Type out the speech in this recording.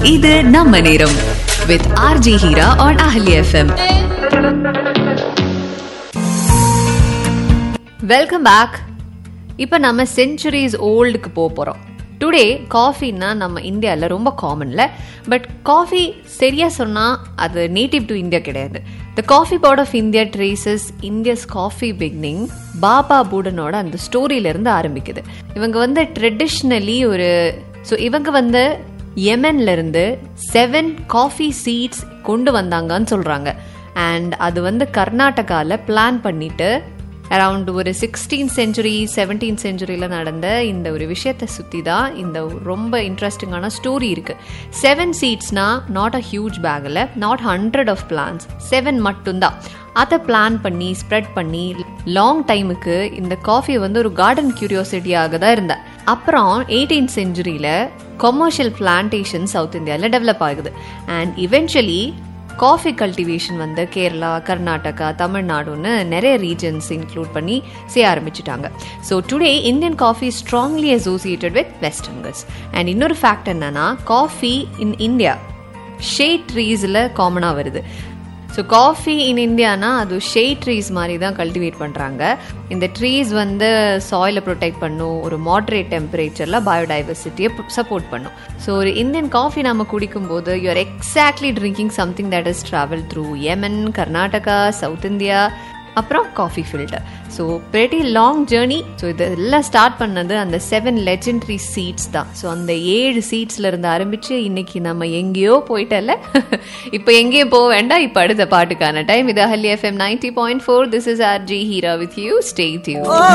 இது நம்ம நேரம் with RJ Heera on Ahali FM welcome back இப்போ நம்ம செஞ்சுரிஸ் ஓல்டுக்கு போக போகிறோம் டுடே காஃபின்னா நம்ம இந்தியாவில் ரொம்ப காமன்ல பட் காஃபி சரியா சொன்னால் அது நேட்டிவ் டு இந்தியா கிடையாது the coffee bout of India traces India's coffee beginning Baba பூடனோட அந்த ஸ்டோரியிலேருந்து ஆரம்பிக்குது இவங்க வந்து ட்ரெடிஷ்னலி ஒரு ஸோ இவங்க வந்து யெமென்ல இருந்து செவன் காஃபி சீட்ஸ் கொண்டு வந்தாங்கன்னு சொல்றாங்க அண்ட் அது வந்து கர்நாடகாவில் பிளான் பண்ணிட்டு அரவுண்ட் ஒரு சிக்ஸ்டீன் செஞ்சுரி செவன்டீன் செஞ்சுரியில் நடந்த இந்த ஒரு விஷயத்தை சுற்றி தான் இந்த ரொம்ப இன்ட்ரெஸ்டிங்கான ஸ்டோரி இருக்கு செவன் சீட்ஸ்னா நாட் அ ஹியூஜ் பேக்கில் not hundred of plants seven மட்டும்தான் அதை பிளான் பண்ணி ஸ்ப்ரெட் பண்ணி லாங் டைமுக்கு இந்த காஃபி வந்து ஒரு கார்டன் கியூரியாசிட்டியாக தான் இருந்தேன் அப்புறம் எயிட்டீன் செஞ்சுரியில் கொமர்ஷியல் பிளான்டேஷன் சவுத் இந்தியாவில் டெவலப் ஆகுது அண்ட் இவென்ச்சுவலி காஃபி கல்டிவேஷன் வந்து கேரளா கர்நாடகா தமிழ்நாடுன்னு நிறைய ரீஜன்ஸ் இன்க்ளூட் பண்ணி செய்ய ஆரம்பிச்சிட்டாங்க so today Indian coffee strongly associated with வெஸ்டர்ன்கஸ் and இன்னொரு ஃபேக்ட் என்னன்னா காஃபி இன் இந்தியா ஷேட் ட்ரீஸில் காமனாக வருது ஸோ காஃபி இன் இந்தியானா அது ஷேட் ட்ரீஸ் மாதிரி தான் கல்டிவேட் பண்ணுறாங்க இந்த ட்ரீஸ் வந்து சாயிலை ப்ரொடெக்ட் பண்ணும் ஒரு மாட்ரேட் டெம்பரேச்சரில் பயோடைவர்சிட்டியை சப்போர்ட் பண்ணும் ஸோ ஒரு இந்தியன் காஃபி நம்ம குடிக்கும்போது you're exactly drinking something that is travel through Yemen Karnataka south India அப்புறம் coffee filter so very long journey so இதெல்லாம் ஸ்டார்ட் பண்ணது அந்த செவன் லெஜெண்டரி சீட்ஸ் தான் ஸோ அந்த ஏழு சீட்ஸ்ல இருந்து ஆரம்பிச்சு இன்னைக்கு நம்ம எங்கேயோ போயிட்டல இப்போ எங்கேயும் போக வேண்டாம் இப்போ அடுத்த பாட்டுக்கான டைம் இது Ahalya FM ninety point four this is R J Heera with you stay due